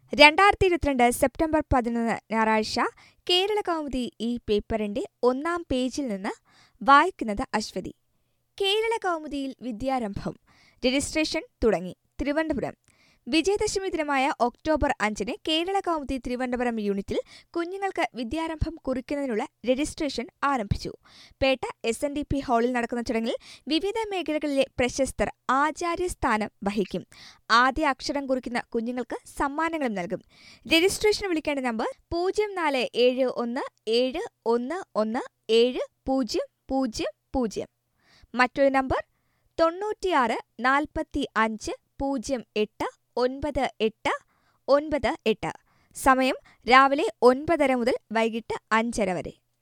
രണ്ടായിരത്തി ഇരുപത്തിരണ്ട് സെപ്റ്റംബർ പതിനൊന്ന് ഞായറാഴ്ച കേരള കൗമുദി ഈ പേപ്പറിന്റെ ഒന്നാം പേജിൽ നിന്ന് വായിക്കുന്നത് അശ്വതി കേരള കൗമുദിയിൽ വിദ്യാരംഭം രജിസ്ട്രേഷൻ തുടങ്ങി തിരുവനന്തപുരം വിജയദശമി ദിനമായ ഒക്ടോബർ അഞ്ചിന് കേരള കൗമുദി തിരുവനന്തപുരം യൂണിറ്റിൽ കുഞ്ഞുങ്ങൾക്ക് വിദ്യാരംഭം കുറിക്കുന്നതിനുള്ള രജിസ്ട്രേഷൻ ആരംഭിച്ചു Pettah S N D P ഹാളിൽ നടക്കുന്ന ചടങ്ങിൽ വിവിധ മേഖലകളിലെ പ്രശസ്തർ ആചാര്യസ്ഥാനം വഹിക്കും ആദ്യ അക്ഷരം കുറിക്കുന്ന കുഞ്ഞുങ്ങൾക്ക് സമ്മാനങ്ങളും നൽകും രജിസ്ട്രേഷൻ വിളിക്കേണ്ട നമ്പർ പൂജ്യം നാല് ഏഴ് ഒന്ന് ഏഴ് ഒന്ന് ഒന്ന് ഏഴ് പൂജ്യം പൂജ്യം പൂജ്യം മറ്റൊരു നമ്പർ തൊണ്ണൂറ്റിയാറ് നാൽപ്പത്തി അഞ്ച് പൂജ്യം എട്ട് ഒൻപത് എട്ട് ഒൻപത് എട്ട് സമയം രാവിലെ ഒൻപതര മുതൽ വൈകിട്ട് അഞ്ചര വരെ